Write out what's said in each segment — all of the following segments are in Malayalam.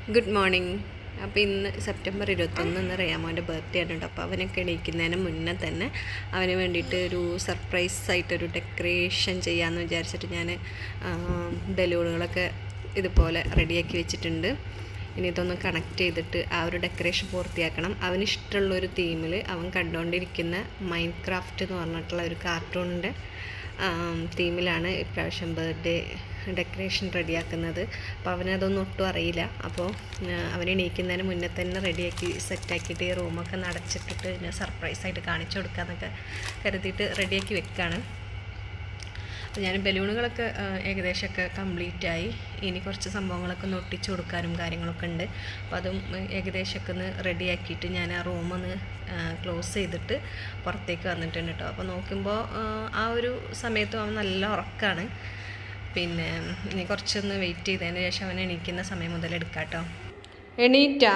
ഗുഡ് മോർണിംഗ് അപ്പോൾ ഇന്ന് സെപ്റ്റംബർ ഇരുപത്തൊന്ന് ഇന്ന് റിയാമോൻ്റെ ബർത്ത്ഡേ ആണ് കേട്ടോ അപ്പോൾ അവനൊക്കെ എണീക്കുന്നതിന് മുന്നേ തന്നെ അവന് വേണ്ടിയിട്ട് ഒരു സർപ്രൈസ് ആയിട്ടൊരു ഡെക്കറേഷൻ ചെയ്യാമെന്ന് വിചാരിച്ചിട്ട് ഞാൻ ബലൂണുകളൊക്കെ ഇതുപോലെ റെഡിയാക്കി വെച്ചിട്ടുണ്ട് ഇനി ഇതൊന്ന് കണക്ട് ചെയ്തിട്ട് ആ ഒരു ഡെക്കറേഷൻ പൂർത്തിയാക്കണം അവന് ഇഷ്ടമുള്ളൊരു തീമിൽ അവൻ കണ്ടുകൊണ്ടിരിക്കുന്ന മൈൻഡ് ക്രാഫ്റ്റ് എന്ന് പറഞ്ഞിട്ടുള്ള ഒരു കാർട്ടൂണിൻ്റെ തീമിലാണ് ഇപ്രാവശ്യം ബർത്ത്ഡേ ഡെക്കറേഷൻ റെഡിയാക്കുന്നത് അപ്പോൾ അവനതൊന്നും ഒട്ടും അറിയില്ല അപ്പോൾ അവൻ എണീക്കുന്നതിന് മുന്നേ തന്നെ റെഡിയാക്കി സെറ്റാക്കിയിട്ട് ഈ റൂമൊക്കെ നടച്ചിട്ടിട്ട് പിന്നെ സർപ്രൈസായിട്ട് കാണിച്ചു കൊടുക്കാമെന്നൊക്കെ കരുതിയിട്ട് റെഡിയാക്കി വെക്കുകയാണ് അപ്പോൾ ഞാൻ ബലൂണുകളൊക്കെ ഏകദേശമൊക്കെ കംപ്ലീറ്റ് ആയി ഇനി കുറച്ച് സംഭവങ്ങളൊക്കെ ഒന്ന് ഒട്ടിച്ചു കൊടുക്കാനും കാര്യങ്ങളൊക്കെ ഉണ്ട് അപ്പോൾ അതും ഏകദേശമൊക്കെ ഒന്ന് റെഡിയാക്കിയിട്ട് ഞാൻ ആ റൂമൊന്ന് ക്ലോസ് ചെയ്തിട്ട് പുറത്തേക്ക് വന്നിട്ടുണ്ട് കേട്ടോ അപ്പോൾ നോക്കുമ്പോൾ ആ ഒരു സമയത്തും അവൻ നല്ല ഉറക്കമാണ് പിന്നെ ഇനി കുറച്ചൊന്ന് വെയിറ്റ് ചെയ്തതിന് ശേഷം അവൻ എണീക്കുന്ന സമയം മുതൽ എടുക്കാം കേട്ടോ എണീറ്റാ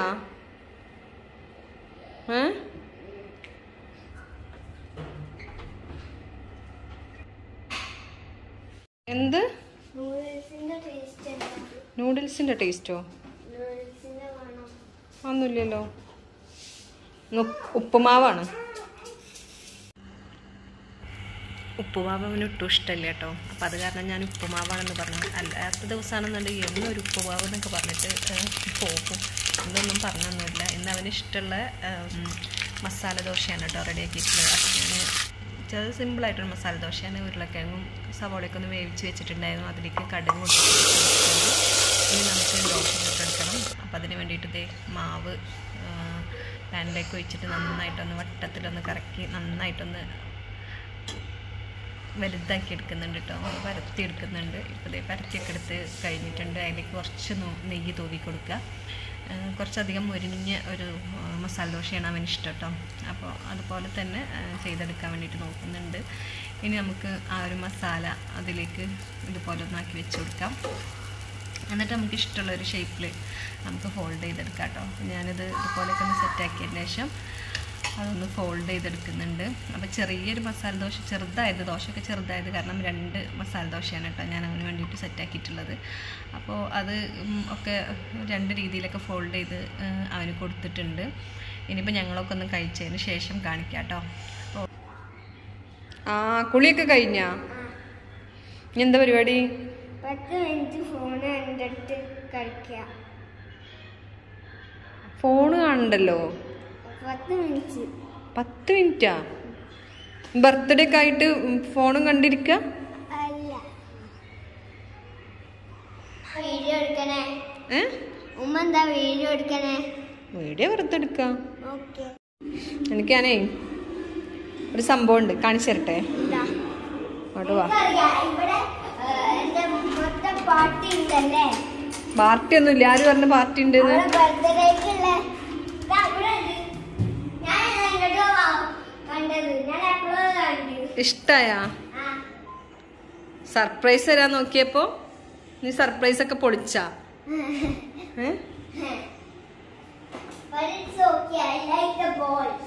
എന്ത് നൂഡിൽസിന്റെ ടേസ്റ്റ് എന്താ നൂഡിൽസിൻ്റെ ടേസ്റ്റോ നൂഡിൽസിന്റെ വേണം ഒന്നുമില്ലല്ലോ ഉപ്പ്- ഉപ്പുമാവാണ് ഉപ്പുമാവ് അവന് ഒട്ടും ഇഷ്ടമല്ല കേട്ടോ അപ്പം അത് കാരണം ഞാൻ ഉപ്പുമാവാണെന്ന് പറഞ്ഞു അല്ലാത്ത ദിവസമാണെന്നുണ്ടെങ്കിൽ എന്നും ഒരു ഉപ്പുമാവ് എന്നൊക്കെ പറഞ്ഞിട്ട് ഏഹ്, പോകും ഇന്നൊന്നും പറഞ്ഞൊന്നുമില്ല ഇന്ന് അവന് ഇഷ്ടമുള്ള ഏഹ്, മസാല ദോശയാണ് കേട്ടോ റെഡിയാക്കിയിട്ടുള്ളത് അപ്പം ഞാൻ ചെറിയ സിമ്പിളായിട്ടൊരു മസാല ദോശയാണ് ഉരുളക്കിഴങ്ങും സവോളയൊക്കെ ഒന്ന് വേവിച്ച് വെച്ചിട്ടുണ്ടായിരുന്നു അതിലേക്ക് കടുക് പൊട്ടിച്ചിട്ട് ഇനി നമുക്ക് ദോശ ചുട്ടെടുക്കണം അപ്പം അതിന് വേണ്ടിയിട്ട് ഇതേ മാവ് പാനിലേക്ക് ഒഴിച്ചിട്ട് നന്നായിട്ടൊന്ന് വട്ടത്തിലൊന്ന് കറക്കി നന്നായിട്ടൊന്ന് വലുതാക്കി എടുക്കുന്നുണ്ട് കേട്ടോ ഒന്ന് പരത്തി എടുക്കുന്നുണ്ട് ഇപ്പോൾ ദേ പരത്തിയൊക്കെ എടുത്ത് കഴിഞ്ഞിട്ടുണ്ട് അതിലേക്ക് കുറച്ച് നോ- നെയ്യ് തൂവി കൊടുക്കുക ആ, കുറച്ചധികം മുരിഞ്ഞ ഒരു ആ, മസാല ദോശയാണ് അവന് ഇഷ്ടം കേട്ടോ അപ്പോൾ അതുപോലെ തന്നെ ആ, ചെയ്തെടുക്കാൻ വേണ്ടിയിട്ട് നോക്കുന്നുണ്ട് ഇനി നമുക്ക് ആ ഒരു മസാല അതിലേക്ക് ഇതുപോലെ ഒന്നാക്കി വെച്ച് കൊടുക്കാം എന്നിട്ട് നമുക്ക് ഇഷ്ടമുള്ള ഒരു ഷേപ്പിൽ നമുക്ക് ഫോൾഡ് ചെയ്തെടുക്കാം കേട്ടോ ഞാനിത് ഇതുപോലെയൊക്കെ ഒന്ന് സെറ്റാക്കിയതിന് ശേഷം അതൊന്ന് ഫോൾഡ് ചെയ്തെടുക്കുന്നുണ്ട് അപ്പോൾ ചെറിയൊരു മസാല ദോശ ചെറുതായത് ദോശയൊക്കെ ചെറുതായത് കാരണം രണ്ട് മസാല ദോശയാണ് കേട്ടോ ഞാൻ അവന് വേണ്ടിയിട്ട് സെറ്റാക്കിയിട്ടുള്ളത് അപ്പോൾ അത് ഉം, ഒക്കെ രണ്ട് രീതിയിലൊക്കെ ഫോൾഡ് ചെയ്ത് ഏഹ്, അവന് കൊടുത്തിട്ടുണ്ട് ഇനിയിപ്പോൾ ഞങ്ങളൊക്കെ ഒന്ന് കഴിച്ചതിന് ശേഷം കാണിക്കാം കേട്ടോ അപ്പോൾ ആ കുളിയൊക്കെ കഴിഞ്ഞാ ഇനി എന്താ പരിപാടി പത്ത് മിനിറ്റ് ഫോൺ കണ്ടിട്ട് കളിക്കുക ഫോണ് കാണണ്ടല്ലോ പത്ത് മിനിറ്റ് പത്ത് മിനിറ്റാ ബർത്ത്ഡേ ഒക്കെ ആയിട്ട് ഫോണും കണ്ടിരിക്ക അല്ല വീഡിയോ എടുക്കണേ ഏ ഉമ്മ എന്താ വീഡിയോ എടുക്കണേ വീഡിയോ വെറുതെ എടുക്കാം ഓക്കെ എനിക്ക് ഞാനേ ഒരു സംഭവം ഉണ്ട് കാണിച്ചു തരട്ടെ ഇതാ അങ്ങോട്ട് വാ എനിക്കറിയാം, ഇവിടെ ഏഹ്, എന്റെ മൊത്തം പാർട്ടി ഉണ്ടല്ലേ പാർട്ടി ഒന്നും ഇല്ല ആര് പറഞ്ഞ പാർട്ടി ഉണ്ട് അവളെ ബർത്ത്ഡേക്കുള്ള ഇതാ ഇവിടെ ഉണ്ട്. ഞാൻ ഇങ്ങോട്ട് വാ- കണ്ടത് ഞാൻ എപ്പോഴും കണ്ടു ഇഷ്ടായ ആ സർപ്രൈസ് തരാൻ നോക്കിയപ്പോ നീ സർപ്രൈസ് ഒക്കെ പൊളിച്ചാ ഏ But it's okay. I like the balls.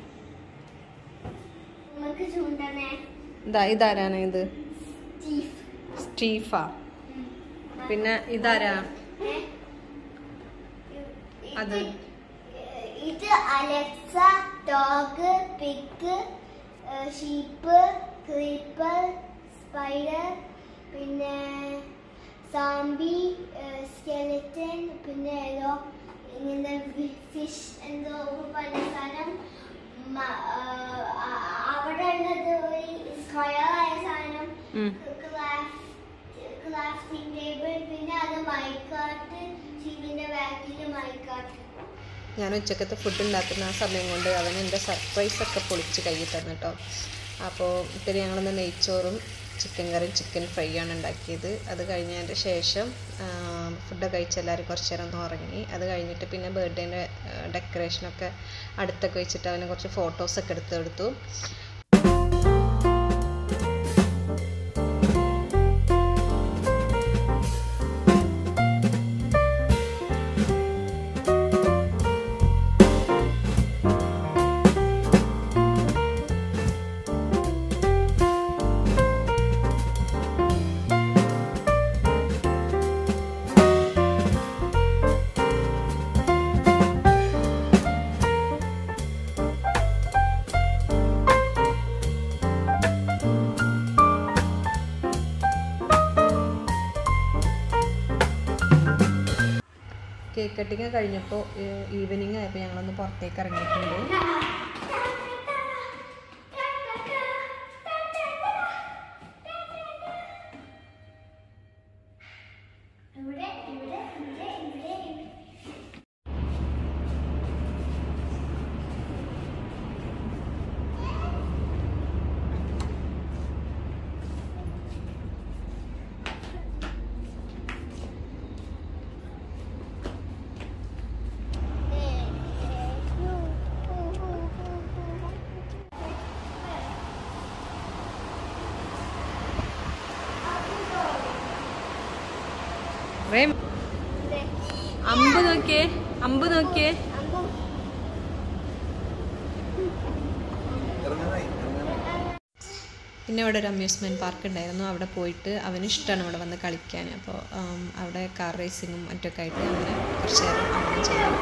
നമുക്ക് ചൂണ്ടണേ ഇതാ ഇതാരാണ് ഇത് സ്റ്റീഫ് സ്റ്റീഫ പിന്നെ ഇതാരാ അത്. ഇത് Alex dog pig sheep creeper spider പിന്നെ സാമ്പി സ്കെലറ്റൻ പിന്നെ ഏതോ ഇങ്ങനത്തെ ഫിഷ് എന്തോ പല സാധനം മ- ആ, ആ- അവിടെ ഉള്ളത് ഒരു സ്ക്വയർ ആയ സാധനം ഉം. ക്രാഫ്റ്റിംഗ് ടേബിൾ പിന്നെ അത് മൈക്കാട്ട് ഷീറ്റിന്റെ ബാക്കിൽ മൈക്കാട്ട് ഞാൻ ഉച്ചക്കത്തെ ഫുഡ് ഉണ്ടാക്കുന്ന ആ സമയം കൊണ്ട് അവൻ എൻ്റെ സർപ്രൈസ് ഒക്കെ പൊളിച്ച് കയ്യിൽ തന്നു കേട്ടോ അപ്പോൾ പിന്നെ ഞങ്ങളിന്ന് നെയ്ച്ചോറും ചിക്കൻ കറിയും ചിക്കൻ ഫ്രൈ ആണ് ഉണ്ടാക്കിയത് അത് കഴിഞ്ഞതിൻ്റെ ശേഷം ഫുഡ് കഴിച്ച് എല്ലാവരും കുറച്ച് നേരം ഒന്ന് ഉറങ്ങി അത് കഴിഞ്ഞിട്ട് പിന്നെ ബർത്ത്ഡേൻ്റെ ഡെക്കറേഷനൊക്കെ അടുത്തൊക്കെ വെച്ചിട്ട് അവന് കുറച്ച് ഫോട്ടോസൊക്കെ എടുത്ത് എടുത്തു കേക്ക് കട്ടിങ് കഴിഞ്ഞപ്പോൾ ഈവനിങ് ആയപ്പോൾ ഞങ്ങളൊന്ന് പുറത്തേക്ക് ഇറങ്ങിയിട്ടുണ്ട് ഇവിടെ ഇവിടെ ഇവിടെ ഇവിടെ റേം അമ്പ് നോക്കിയേ അമ്പ് നോക്കിയേ പിന്നെ ഇവിടെ ഒരു അമ്യൂസ്മെൻറ്റ് പാർക്ക് ഉണ്ടായിരുന്നു അവിടെ പോയിട്ട് അവന് ഇഷ്ടമാണ് ഇവിടെ വന്ന് കളിക്കാൻ അപ്പോൾ അവിടെ കാർ റേസിങ്ങും മറ്റൊക്കെ ആയിട്ട് അങ്ങനെ കുറച്ച് നേരം അങ്ങനെ ചെയ്തു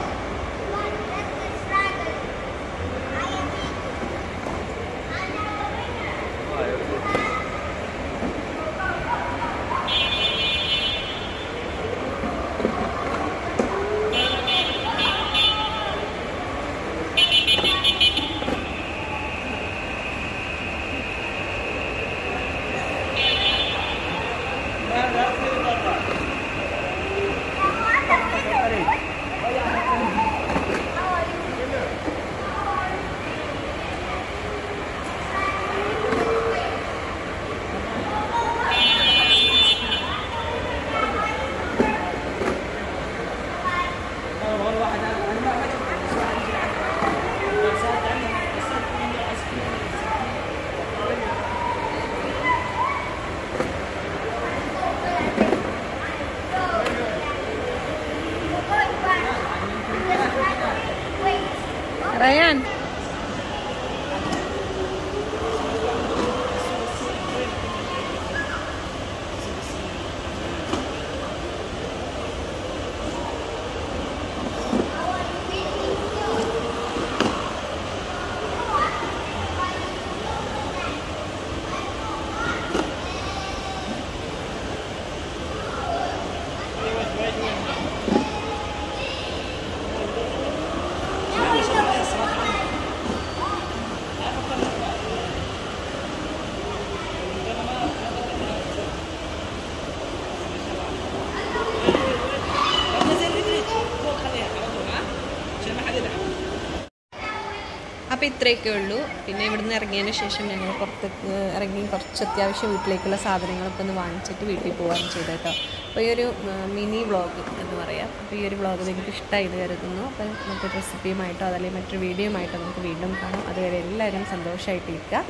റയാൻ അപ്പോൾ ഇത്രയൊക്കെ ഉള്ളൂ പിന്നെ ഇവിടുന്ന് ഇറങ്ങിയതിന് ശേഷം ഞങ്ങൾ പുറത്തേക്ക് ഇറങ്ങി കുറച്ച് അത്യാവശ്യം വീട്ടിലേക്കുള്ള സാധനങ്ങളൊക്കെ ഒന്ന് വാങ്ങിച്ചിട്ട് വീട്ടിൽ പോകാൻ ചെയ്തു കേട്ടോ അപ്പോൾ ഈ ഒരു മിനി വ്ളോഗ് എന്ന് പറയാം അപ്പോൾ ഈ ഒരു വ്ളോഗ് നിങ്ങൾക്ക് ഇഷ്ടമായി എന്ന് കരുതുന്നു അപ്പോൾ മറ്റൊരു റെസിപ്പിയുമായിട്ടോ അതല്ലെങ്കിൽ മറ്റൊരു വീഡിയോയുമായിട്ടോ നമുക്ക് വീണ്ടും കാണാം അതുവരെ എല്ലാവരും സന്തോഷമായിട്ടിരിക്കുക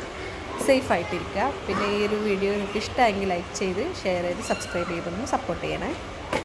സേഫായിട്ടിരിക്കുക പിന്നെ ഈ ഒരു വീഡിയോ നിങ്ങൾക്ക് ഇഷ്ടമായെങ്കിൽ ലൈക്ക് ചെയ്ത് ഷെയർ ചെയ്ത് സബ്സ്ക്രൈബ് ചെയ്തൊന്ന് സപ്പോർട്ട് ചെയ്യണേ